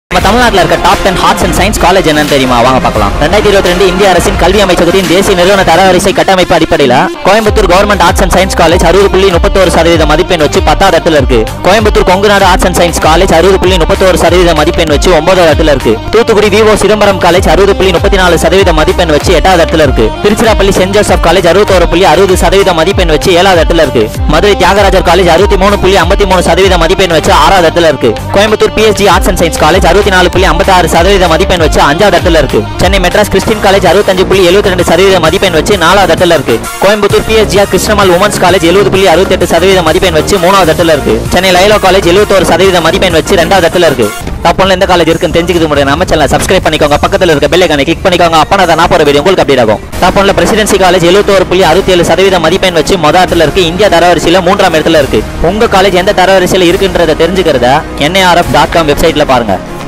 நம்ம தமிழ்நாட்டில் இருக்க top ten arts and science college என்னன்னு தெரியுமா வாங்க பார்க்கலாம் ரெண்டாயிரத்தி இருபத்தி ரெண்டு இந்திய அரசின் கல்வி அமைச்சகத்தின் தேசிய நிறுவன தரவரிசை கட்டமைப்பு அடிப்படையில் Coimbatore government arts and science college அறுபது புள்ளி முப்பத்தோரு சதவீத மதிப்பெண் வச்சு பத்தாவது இடத்துல இருக்கு Coimbatore Kongunadu arts and science college அறுபது புள்ளி முப்பத்தோரு சதவீத மதிப்பெண் வச்சு ஒன்பதாவது இடத்துல இருக்கு தூத்துக்குடி விவோ சிதம்பரம் காலேஜ் அறுபது புள்ளி முப்பத்தி நாலு சதவீத மதிப்பெண் வச்சு எட்டாவது இடத்துல இருக்கு திருச்சிராப்பள்ளி சென்ட் ஜோசப் காலேஜ் அறுபத்தோரு புள்ளி அறுபது சதவீத மதிப்பெண் வச்சு ஏழாவது இடத்துல இருக்கு மதுரை தியாகராஜர் காலேஜ் அறுபத்தி மூணு புள்ளி ஐம்பத்தி மூணு சதவீத மதிப்பெண் வச்சு ஆறாவது இடத்துல இருக்கு Coimbatore PSG arts and science college அறுபத்தி நாலு புள்ளி ஐம்பத்தி ஆறு சதவீத மதிப்பெண் வச்சு அஞ்சாவது இடத்துல இருக்கு சென்னை மெட்ராஸ் கிறிஸ்டின் காலேஜ் அறுபத்தஞ்சு புள்ளி எழுபத்தி ரெண்டு சதவீத மதிப்பெண் வச்சு நாலாவது இடத்துல இருக்கு Coimbatore PSGR Krishnammal women's college எழுபது புள்ளி அறுபத்தி எட்டு சதவீத மதிப்பெண் வச்சு மூணாவது இடத்துல இருக்கு சென்னை லைலோ காலேஜ் எழுபத்தோரு சதவீத மதிப்பெண் வச்சு ரெண்டாவது இடத்துல இருக்கு தப்போன்ல எந்த காலேஜ் இருக்குன்னு தெரிஞ்சுக்கிறது முடியும் நம்ம சேனல் சப்ஸ்கிரைப் பண்ணிக்கோங்க பக்கத்துல இருக்க பெல் ஐக்கானை கிளிக் பண்ணிக்கோங்க அப்பனா தான் நான் போற வீடியோ உங்களுக்கு அப்டேட் ஆகும் தப்போன்ல பிரசிடென்சி காலேஜ் எழுபத்தோரு புள்ளி அறுபத்தி ஏழு சதவீத மதிப்பெண் வச்சு மொதல் இடத்துல இருக்கு இந்தியா தரவரிசையில மூன்றாம் இடத்துல இருக்கு உங்க காலேஜ் எந்த தரவரிசையில இருக்குன்றத தெரிஞ்சுக்கிறத என்ஐஆர்எஃப் டாட் காம் வெப்சைட்ல பாருங்க